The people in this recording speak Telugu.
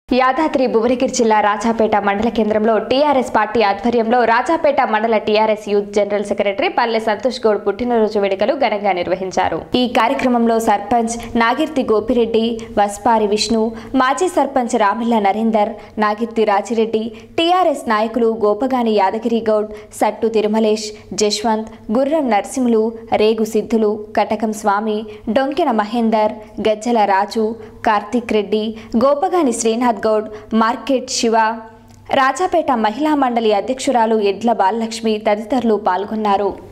యాదాద్రి భువనగిరి జిల్లా రాజాపేట మండల కేంద్రంలో టీఆర్ఎస్ పార్టీ ఆధ్వర్యంలో రాజాపేట మండల టీఆర్ఎస్ యూత్ జనరల్ సెక్రటరీ పల్లె సంతోష్ గౌడ్ పుట్టినరోజు వేడుకలు ఘనంగా నిర్వహించారు ఈ కార్యక్రమంలో సర్పంచ్ నాగిర్తి గోపిరెడ్డి వస్పారి విష్ణు మాజీ సర్పంచ్ రామిల్ల నరేందర్ నాగిర్తి రాజిరెడ్డి టీఆర్ఎస్ నాయకులు గోపగాని యాదగిరి గౌడ్ సట్టు తిరుమలేష్ జశ్వంత్ గుర్రం నరసింహులు రేగు సిద్ధులు కటకం స్వామి డొంకెన మహేందర్ గజ్జల రాజు కార్తిక్ రెడ్డి గోపగాని శ్రీనాథ్ గౌడ్ మార్కెట్ శివ రాజాపేట మహిళా మండలి అధ్యక్షురాలు ఎడ్ల బాలలక్ష్మి తదితరులు పాల్గొన్నారు